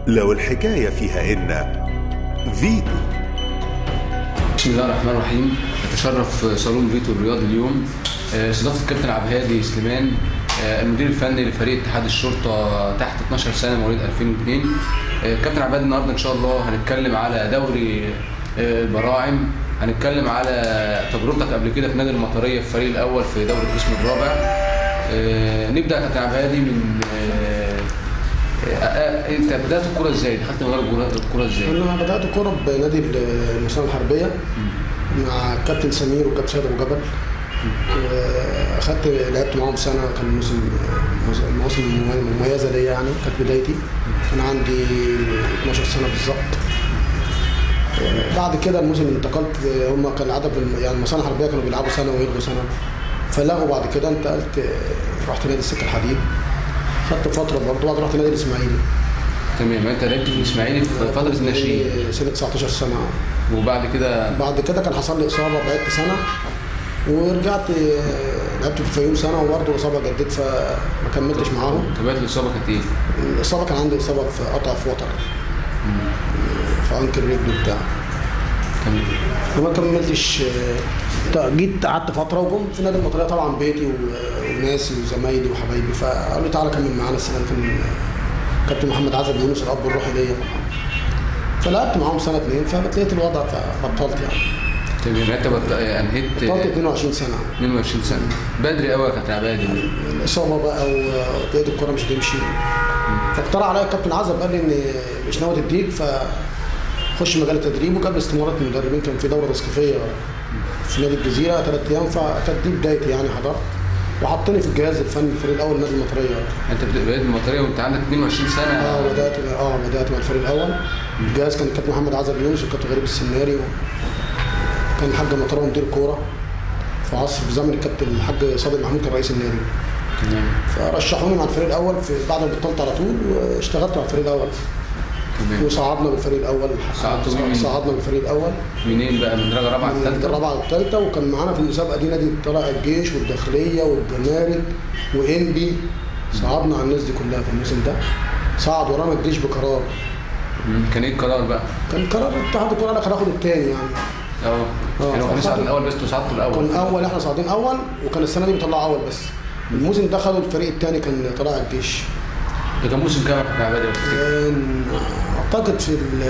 لو الحكاية فيها إن فيتو بسم الله الرحمن الرحيم نتشرف صالون فيتو الرياض اليوم آه، استضافه الكابتن عبد الهادي سليمان آه، المدير الفني لفريق اتحاد الشرطه تحت 12 سنه مواليد 2002 آه، كابتن عبد الهادي النهارده ان شاء الله هنتكلم على دوري آه، البراعم هنتكلم على تجربتك قبل كده في نادي المطريه في الفريق الاول في دوري القسم الرابع آه، نبدا كابتن عبد الهادي من آه، آه، آه، انت بدات الكوره ازاي؟ دخلت مجال الكوره الكوره ازاي؟ انا بدات كوره بنادي المسابقه الحربيه مع الكابتن سمير والكابتن سيد ابو جبل واخدت لعبت معاهم سنه كان موسم المواسم المميزه ليا يعني كانت بدايتي كان عندي 12 سنه بالظبط بعد كده الموسم انتقلت هم كان العدد يعني المصانع الحربيه كانوا بيلعبوا سنه ويلغوا سنه فلغوا بعد كده انتقلت رحت نادي السكه الحديد خدت فتره برضه بعد رحت نادي الاسماعيلي تمام انت لعبت في الاسماعيلي في فتره الناشئين سنه 19 سنه وبعد كده بعد كده كان حصل لي اصابه بعدت سنه ورجعت لعبت في الفيوم سنه وبرضه اصابه جديد فما كملتش معاهم طبيعه الاصابه كانت ايه؟ الاصابه كان عندي اصابه في قطع في وتر في انكل رجلي بتاع تمام وما كملتش آه، جيت قعدت فتره وجم في نادي المطريه طبعا بيتي و- وناسي وزمايلي وحبايبي فقالوا لي تعالى كمل معانا السنه اللي كان كابتن محمد عزب يونس الاب الروحي ليا طبعا فلعبت معاهم سنه اتنين فبتلاقيت الوضع فبطلت يعني تمام انت بط... انهيت بطلت 22 سنه 22 سنه بدري قوي يا كابتن عبادي الاصابه بقى وبقيت الكوره مش هتمشي فاقترح عليا الكابتن عزب قال لي ان مش ناوي تديك فخش مجال التدريب وجاب لي استمارات من المدربين كان في دوره تثقيفيه في نادي الجزيره ثلاث ايام فكانت دي بدايتي يعني حضرت وحطني في الجهاز الفني الفريق الاول نادي المطريه انت بت- بقيت المطريه وانت عندك 22 سنه اه بدات اه بدات مع الفريق الاول الجهاز كان الكابتن محمد عزب يونس والكابتن غريب السناري كان الحاج مطريه مدير كوره في عصر في زمن الكابتن الحاج صادق محمود كان رئيس النادي تمام فرشحوني مع الفريق الاول في بعد ما بطلت على طول واشتغلت مع الفريق الاول تمام وصعدنا بالفريق الاول صعدتوا مين من- صعدنا بالفريق الاول منين بقى من درجه رابعه من الثالثه الرابعه والثالثه وكان معانا في المسابقه دي نادي طلائع الجيش والداخليه والجمارك وانبي صعدنا على الناس دي كلها في الموسم ده صعد ورانا الجيش بقرار كان ايه القرار بقى؟ كان قرار اتحاد الكوره قال لك هناخد الثاني يعني اه اه، يعني هو كان فصعدوا- صعد الاول بس انتوا صعدتوا الاول كان اول احنا صاعدين اول وكان السنه دي بيطلعوا اول بس الموسم ده خدوا الفريق الثاني كان طلائع الجيش ده كان موسم كام يا كابتن عبادي لو تفتكر؟ كان اعتقد في ال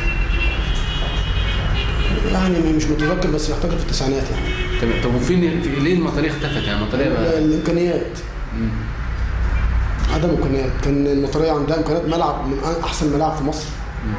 يعني مش متذكر بس اعتقد في التسعينات يعني تمام طب وفين ليه المطريه اختفت يعني المطريه ال- بقى الامكانيات مم. عدم امكانيات كان المطريه عندها امكانيات ملعب من احسن ملاعب في مصر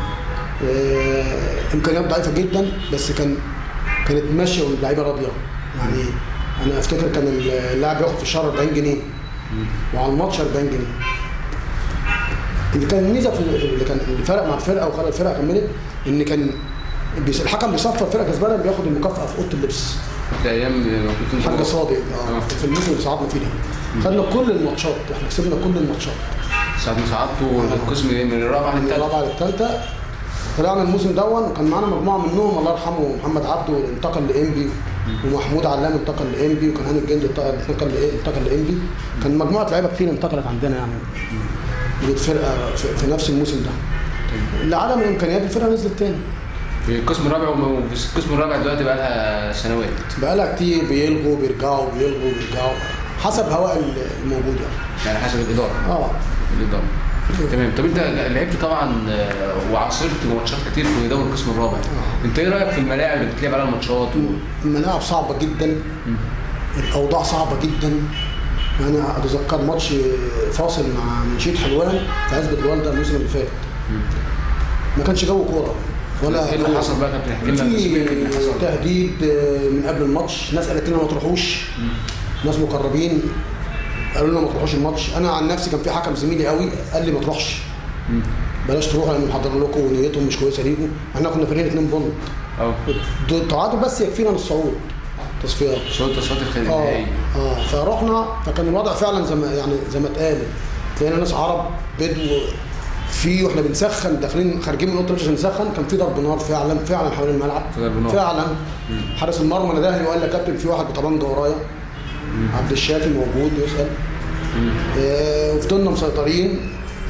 آه، امكانيات ضعيفه جدا بس كان كانت ماشيه واللعيبه راضيه يعني انا افتكر كان اللاعب ياخد في الشهر 40 جنيه وعلى الماتش 40 جنيه اللي كان الميزه في اللي كان اللي فرق مع الفرقه وخلى الفرقه كملت ان كان بيس- الحكم بيصفر الفرقه كسبانه بياخد المكافاه في اوضه اللبس في ايام ما كنت حاجه صادق آه. اه في الموسم اللي صعدنا فيه ده خدنا كل الماتشات احنا كسبنا كل الماتشات ساعة ما صعدتوا القسم من الرابعه من للثالثه الرابعه للثالثه طلعنا الموسم دون وكان معانا مجموعه منهم الله يرحمه محمد عبده انتقل لانبي ومحمود علام انتقل لانبي وكان هاني الجندي انتقل انتقل لإيه؟ انتقل لانبي كان مجموعه لعيبه كتير انتقلت عندنا يعني من الفرقه في, في نفس الموسم ده لعدم الامكانيات الفرقه نزلت تاني في القسم الرابع وم- وفي القسم الرابع دلوقتي بقى لها سنوات بقالها كتير بيلغوا بيرجعوا بيلغوا بيرجعوا حسب هواء الموجود يعني يعني حسب الاداره اه الاداره تمام طب انت لعبت طبعا آه، وعاصرت ماتشات كتير في دوري القسم الرابع انت ايه رايك في الملاعب اللي بتلعب عليها الماتشات و... الملاعب صعبة جدا الأوضاع صعبة جدا يعني أتذكر ماتش فاصل مع منشيد حلوان في عزبة الوالدة الموسم اللي فات ما كانش جو كورة ولا ايه اللي حصل بقى كابتن احكي لنا في التسويق اللي حصل تهديد من قبل الماتش ناس قالت لنا ما تروحوش ناس مقربين قالوا لنا ما تروحوش الماتش انا عن نفسي كان في حكم زميلي قوي قال لي ما تروحش بلاش تروحوا لان محضر لكم ونيتهم مش كويسه ليكم احنا كنا فريقين اتنين بونت اه التعادل بس يكفينا للصعود تصفيات صوت تصفيات اه الخارجيه اه فرحنا فكان الوضع فعلا زي ما يعني زي ما اتقال لقينا ناس عرب بدو في واحنا بنسخن داخلين خارجين من اوضه اللبس عشان نسخن كان في ضرب نار فعلا فعلا حوالين الملعب في ضرب نار. فعلا حارس المرمى ندهني وقال لي يا كابتن في واحد بطبنجه ورايا عبد الشافي موجود يسال آه وفضلنا مسيطرين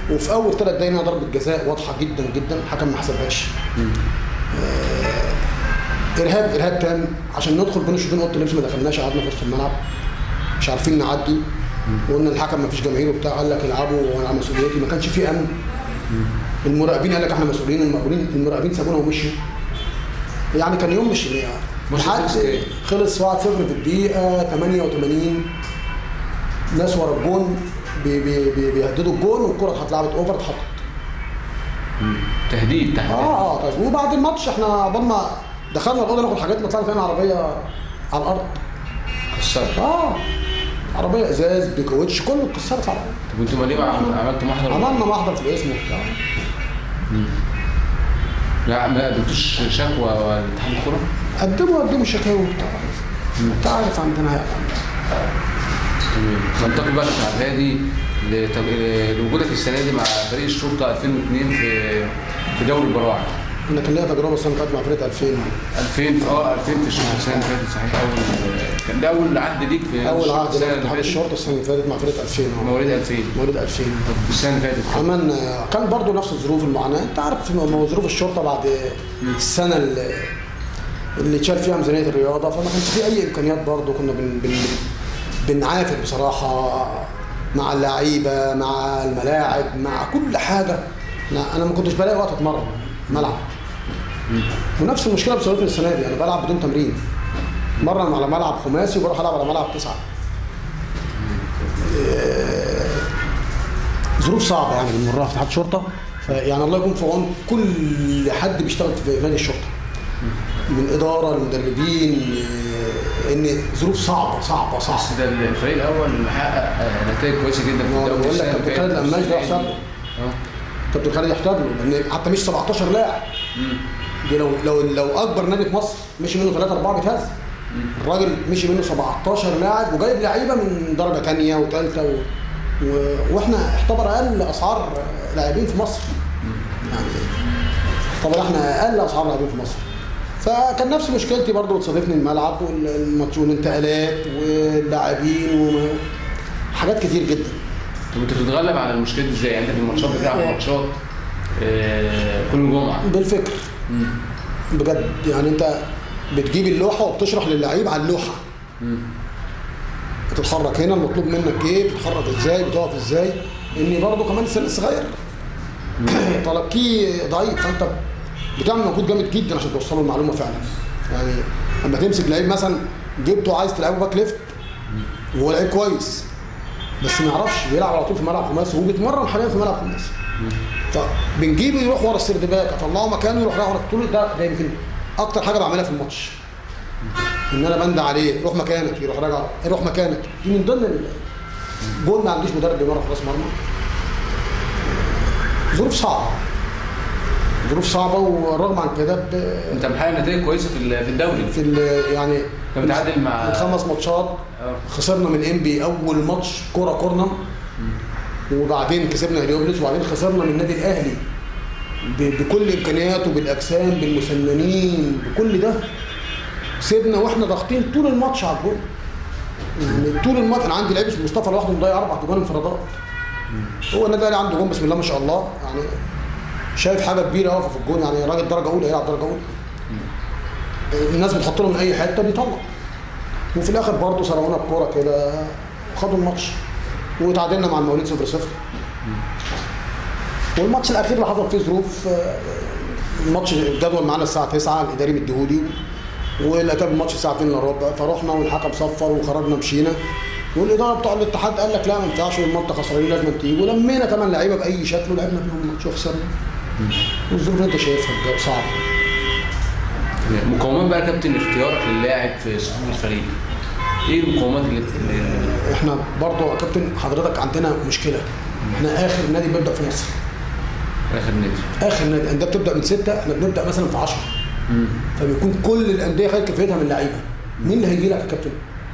وفي اول ثلاث دقايق ضربه جزاء واضحه جدا جدا الحكم ما حسبهاش آه، ارهاب ارهاب تام عشان ندخل بين الشوطين اوضه اللبس ما دخلناش قعدنا في وسط الملعب مش عارفين نعدي وقلنا الحكم ما فيش جماهير وبتاع قال لك العبوا وانا على مسؤوليتي ما كانش في امن المراقبين قال لك احنا مسؤولين المراقبين المراقبين سابونا ومشوا يعني كان يوم مش يعني مش لحد خلص إيه؟ خلص 1-0 في الدقيقه 88 ناس ورا الجون بي- بي- بي- بيهددوا الجون والكره اتلعبت اوفر اتحطت تهديد تهديد اه اه طيب وبعد الماتش احنا عقبال ما دخلنا الاوضه ناخد حاجاتنا طلعنا فينا عربيه على الارض كسرت اه عربيه ازاز بكاوتش كله اتكسرت على الارض طب انتوا ليه ما عم- عملتوا محضر عملنا محضر في الاسم وبتاع لا ما قدمتوش شكوى لاتحاد الكوره؟ قدموا قدموا شكاوي وبتاع انت عارف عندنا يعني تمام ننتقل بقى مع الهادي لتج- لوجودك السنه دي مع فريق الشرطه 2002 في في دوري البراعم انا كان ليا تجربه السنه اللي فاتت مع فرقه 2000 2000 في اه 2000 في الشرطه السنه اللي فاتت صحيح اول كان ده اول عهد ليك في اول الشرطة عقد السنه ليا اللي اتحاد فاتت الشرطه السنه اللي فاتت مع فرقه 2000 اه. مواليد 2000 مواليد 2000 طب السنه اللي فاتت عملنا كان برضو نفس الظروف المعاناه انت عارف ما هو ظروف الشرطه بعد السنه اللي اللي اتشال فيها ميزانيه الرياضه فما كانش في اي امكانيات برضو كنا بن بن بنعافر بصراحه مع اللعيبه مع الملاعب مع كل حاجه لا انا ما كنتش بلاقي وقت اتمرن ملعب ونفس المشكله بصراحه السنه دي انا بلعب بدون تمرين مرن على ملعب خماسي وبروح العب على ملعب تسعه ظروف صعبه يعني بنمرها في اتحاد الشرطه يعني الله يكون في عون كل حد بيشتغل في نادي الشرطه من اداره لمدربين آه، ان ظروف صعبه صعبه صعبه بس ده الفريق الاول محقق آه، نتائج كويسه جدا في ما هو الدوري بقول لك السنة كابتن اللي خالد فاتت. القماش ده يحسب له اه كابتن خالد يحتاج له لان حتى مش 17 لاعب دي لو لو لو اكبر نادي في مصر مشي منه 3 4 بيتهز الراجل مشي منه 17 لاعب وجايب لعيبه من درجه ثانيه وثالثه و... و... واحنا اعتبر اقل اسعار لاعبين في مصر يعني اعتبر احنا اقل اسعار لاعبين في مصر فكان نفس مشكلتي برضو بتصادفني الملعب والماتش والانتقالات واللاعبين وحاجات كتير جدا طب انت بتتغلب على المشكله دي ازاي؟ يعني انت في الماتشات بتلعب ماتشات آه، كل جمعه بالفكر مم. بجد يعني انت بتجيب اللوحه وبتشرح للعيب على اللوحه مم. بتتحرك هنا المطلوب منك ايه بتتحرك ازاي بتقف ازاي ان برضه كمان سن صغير تلقيه ضعيف فانت بتعمل مجهود جامد جدا عشان توصله المعلومه فعلا يعني اما تمسك لعيب مثلا جبته عايز تلعبه باك ليفت وهو لعيب كويس بس ما يعرفش بيلعب على طول في ملعب خماسي وهو بيتمرن حاليا في ملعب خماسي فبنجيبه يروح ورا السرد باك اطلعه مكانه يروح رايح ورا طول ده ده يمكن اكتر حاجه بعملها في الماتش ان انا بند عليه روح مكانك يروح راجع روح مكانك دي من ضمن ال- جول ما عنديش مدرب بيمرن في راس مرمى ظروف صعبه ظروف صعبه والرغم عن كده ب- انت محقق نتائج كويسه في ال- في الدوري في ال- يعني انت متعادل مع الخمس ماتشات اه خسرنا من ام بي اول ماتش كوره كورنر وبعدين كسبنا هليوبلس وبعدين خسرنا من النادي الاهلي ب- بكل امكانياته بالاجسام بالمسننين بكل ده كسبنا واحنا ضاغطين طول الماتش على الجول يعني طول الماتش انا عندي لعيب اسمه مصطفى لوحده مضيع اربع جوان انفرادات هو النادي الاهلي عنده جون بسم الله ما شاء الله يعني شايف حاجه كبيره واقفه في الجون يعني راجل درجه اولى يلعب درجه اولى الناس بتحط له من اي حته بيطلع وفي الاخر برضه سرقونا الكوره كده وخدوا الماتش وتعادلنا مع المولود 0 0 والماتش الاخير اللي حصل فيه ظروف آه، الماتش الجدول معانا الساعه 9 الاداري مديهولي والاتاب الماتش الساعه 2 الا ربع فرحنا والحكم صفر وخرجنا مشينا والاداره بتوع الاتحاد قال لك لا ما ينفعش والمنطقه خسرانين لازم تيجي ولمينا ثمان لعيبه باي شكل ولعبنا بيهم الماتش وخسرنا والظروف اللي انت شايفها الجو صعبه مقومات بقى يا كابتن اختيارك للاعب في صفوف الفريق ايه المقومات اللي اللي- احنا برضه يا كابتن حضرتك عندنا مشكله احنا اخر نادي بيبدا في مصر في اخر نادي اخر نادي الانديه بتبدا من سته احنا بنبدا مثلا في 10 فبيكون كل الانديه خدت كفايتها من اللعيبه مين اللي هيجي لك يا كابتن؟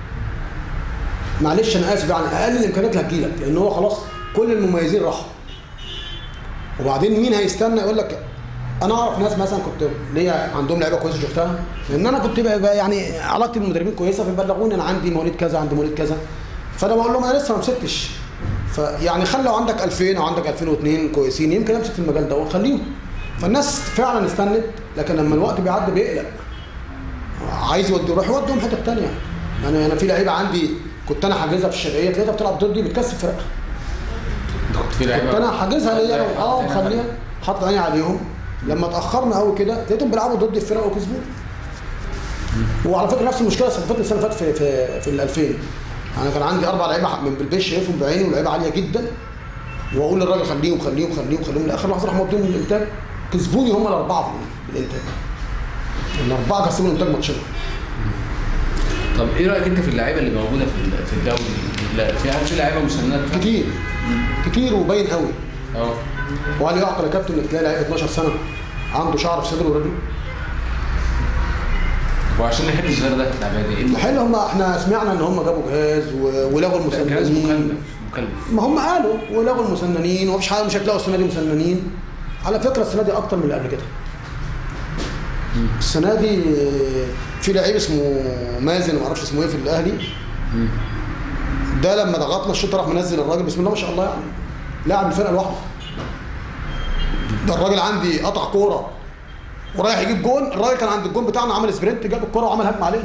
معلش انا اسف يعني اقل الامكانيات اللي هتجي لك لان هو خلاص كل المميزين راحوا وبعدين مين هيستنى يقول لك انا اعرف ناس مثلا كنت ليا عندهم لعيبه كويسه شفتها لان انا كنت بقى بقى يعني علاقتي بالمدربين كويسه فبلغوني انا عندي مواليد كذا عندي مواليد كذا فانا بقول لهم انا لسه ما مسكتش فيعني خلي لو عندك 2000 او عندك 2002 كويسين يمكن امسك في المجال ده وخليهم فالناس فعلا استنت لكن لما الوقت بيعدي بيقلق عايز يودي يروح يوديهم حته ثانيه انا انا في لعيبه عندي كنت انا حاجزها في الشرقيه تلاقيها بتلعب ضدي بتكسب فرقه انت كنت في لعيبه كنت انا حاجزها ليا حاطط اه عينك مخليها عليها. حاطط عيني عليهم لما اتاخرنا قوي كده لقيتهم بيلعبوا ضد الفرق وكسبوا وعلى فكره نفس المشكله صدفتني السنه اللي فاتت في في في ال 2000 انا كان عندي اربع لعيبه من بالبيش شايفهم بعيني ولاعيبه عاليه جدا واقول للراجل خليهم خليهم خليهم خليهم لاخر لحظه راح موديهم الانتاج كسبوني هم الاربعه في الانتاج الاربعه كسبوا الانتاج ماتشين طب ايه رايك انت في اللعيبه اللي موجوده في ال- في الدوري لا في في لعيبه مسنات كتير كتير وباين قوي اه وهل يعقل يا كابتن انك تلاقي لعيب 12 سنه عنده شعر في صدره ورجله؟ وعشان نحب الصغير ده كابتن عبادي ايه الحقيقه هم احنا سمعنا ان هم جابوا جهاز و- ولغوا جهاز المسننين مكلف مكلف ما هم قالوا ولغوا المسننين ومفيش حاجه مش هتلاقوا السنه دي مسننين على فكره السنه دي اكتر من اللي قبل كده السنه دي في لعيب اسمه مازن ما اعرفش اسمه ايه في الاهلي ده لما ضغطنا الشوط راح منزل الراجل بسم الله ما شاء الله يعني لاعب الفرقه لوحده ده الراجل عندي قطع كوره ورايح يجيب جون الراجل كان عند الجون بتاعنا عمل سبرنت جاب الكوره وعمل هجمه علينا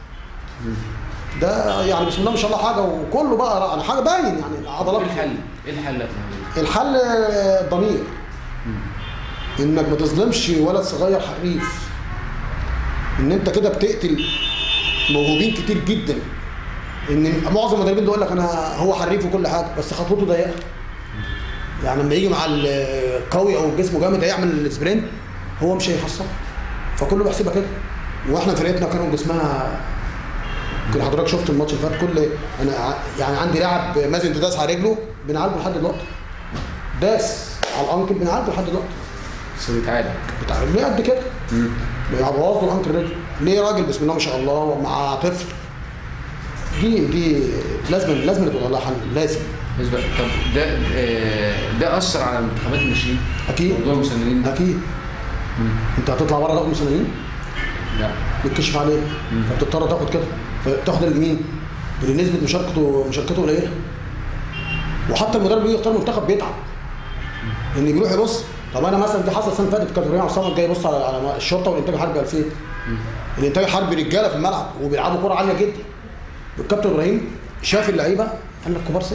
ده يعني بسم الله ما شاء الله حاجه وكله بقى يعني حاجه باين يعني ايه عضلات الحل؟ ايه الحل يا كابتن عبادي؟ الحل آه، ضمير انك ما تظلمش ولد صغير حريف ان انت كده بتقتل موهوبين كتير جدا ان معظم المدربين بيقول لك انا هو حريف وكل حاجه بس خطوته ضيقه يعني لما يجي مع القوي او جسمه جامد هيعمل السبرنت هو مش هيحصل فكله بيحسبها كده واحنا فرقتنا كانوا جسمها كل حضرتك شفت الماتش اللي فات كل انا ع- يعني عندي لاعب مازن داس على رجله بنعالجه لحد دلوقتي داس على الانكل بنعالجه لحد دلوقتي بس بيتعالج بتاع رجليه قد كده بيبوظ له الانكل رجله ليه راجل بسم الله ما شاء الله ومع طفل دي دي لازم لازم تبقى لها حل لازم بالنسبه طب ده آه، ده اثر على منتخبات الناشئين اكيد موضوع المسننين ده اكيد انت هتطلع بره تاخد مسننين لا بتكشف عليه فبتضطر تاخد كده تاخد لمين؟ اللي نسبه مشاركته مشاركته قليله وحتى المدرب اللي يختار منتخب بيتعب ان بيروح يبص طب انا مثلا دي حصل السنه اللي فاتت كان ابراهيم عصام جاي يبص على على الشرطه والانتاج الحربي 2000 الانتاج الحربي رجاله في الملعب وبيلعبوا كوره عاليه جدا الكابتن ابراهيم شاف اللعيبه قال لك كبار سن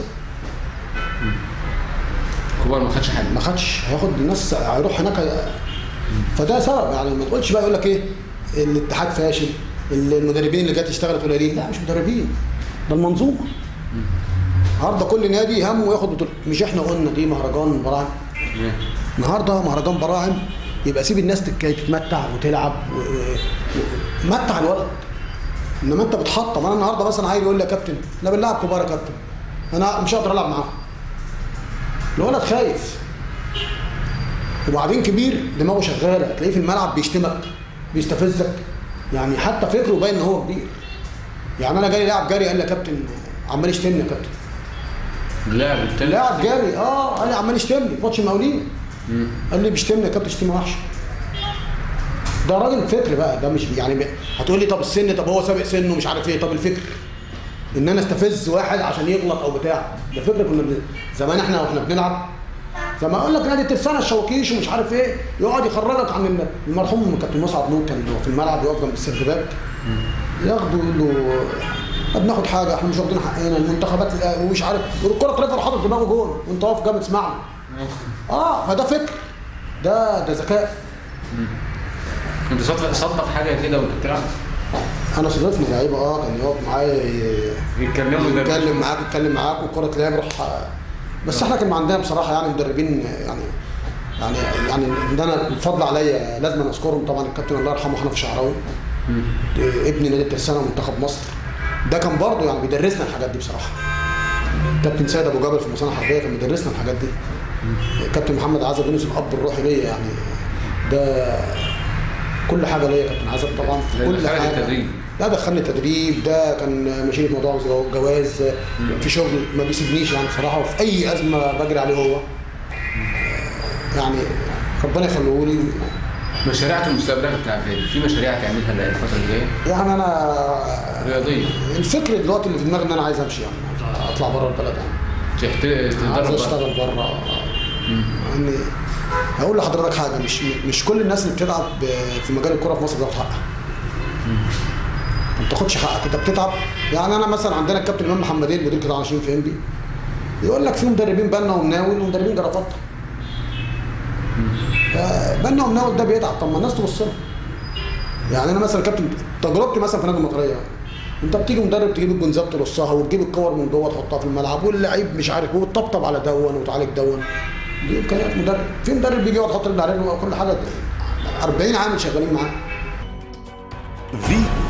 كوبر ما خدش حاجه ما خدش هياخد الناس هيروح هناك فده سبب يعني ما تقولش بقى يقول لك ايه الاتحاد فاشل المدربين اللي جت اشتغلت قليلين لا مش مدربين ده المنظومه النهارده كل نادي همه ياخد بطوله مش احنا قلنا دي مهرجان براعم النهارده مهرجان براعم يبقى سيب الناس تك- تتمتع وتلعب و- و- متع الولد انما انت بتحطم انا النهارده مثلا عيل يقول لي يا كابتن احنا بنلعب كبار يا كابتن انا مش هقدر العب معاهم الولد خايف وبعدين كبير دماغه شغاله تلاقيه في الملعب بيشتمك بيستفزك يعني حتى فكره باين ان هو كبير يعني انا جاي لاعب جري قال لي يا كابتن عمال يشتمني يا كابتن اللاعب التاني لاعب جري اه قال لي عمال يشتمني في ماتش المقاولين قال لي بيشتمني يا كابتن شتيمه وحشه ده راجل فكر بقى ده مش يعني هتقول لي طب السن طب هو سابق سنه مش عارف ايه طب الفكر ان انا استفز واحد عشان يغلط او بتاع ده فكر كنا بن- زمان احنا واحنا بنلعب زي ما اقول لك نادي الترسانه الشواكيش ومش عارف ايه يقعد يخرجك عن الم- المرحوم كابتن مصعب نور كان في الملعب يقف جنب السردباك ياخدوا يقول له "ما بناخد حاجه احنا مش واخدين حقنا المنتخبات الأ- ومش عارف والكره ترفع حاطط دماغه جول وانت واقف جنب تسمعنا اه فده فكر ده ده ذكاء انت صدفه صدفه حاجه كده وانت بتلعب انا صدفني لعيبه اه كان يقف معايا ي- بيتكلموا ده يتكلم معاك يتكلم معاك والكره تلاقيها بيروح بس احنا كان عندنا بصراحه يعني مدربين يعني يعني يعني ده انا الفضل عليا لازم أنا اذكرهم طبعا الكابتن الله يرحمه حنفي شعراوي ابن نادي الترسانه ومنتخب مصر ده كان برضه يعني بيدرسنا الحاجات دي بصراحه كابتن سيد ابو جبل في المصانع الحربيه كان بيدرسنا الحاجات دي كابتن محمد عزب يونس الاب الروحي ليا يعني ده كل حاجه ليا كابتن عزب طبعا في ده كل دخلك حاجه التدريب. لا دخلني تدريب ده كان مشيت موضوع زو- جواز في شغل ما بيسيبنيش يعني بصراحه وفي اي ازمه بجري عليه هو يعني ربنا يخليه لي مشاريعك المستقبليه بتاع فادي في مشاريع هتعملها لا الفتره اللي جايه يعني انا رياضيه الفكر دلوقتي اللي في دماغي ان انا عايز امشي يعني عايز اطلع بره البلد يعني تحت- عايز تتدرب بقى. اشتغل بره يعني هقول لحضرتك حاجه مش مش كل الناس اللي بتتعب ب- في مجال الكوره في مصر بتاخد حقها ما بتاخدش حقك انت بتتعب يعني انا مثلا عندنا الكابتن امام محمدين مدير قطاع ناشئين في انبي يقول لك في مدربين بنا ومناول ومدربين جرافطه آه، بنا ومناول ده بيتعب طب ما الناس تبص له يعني انا مثلا كابتن تجربتي مثلا في نادي المطريه انت بتيجي مدرب تجيب الجنزات ترصها وتجيب الكور من جوه تحطها في الملعب واللعيب مش عارف ايه وتطبطب على دون وتعالج دون دي امكانيات مدرب في مدرب بيجي يقعد يحط رجل على رجل وكل حاجه 40 عامل شغالين معاه فيتو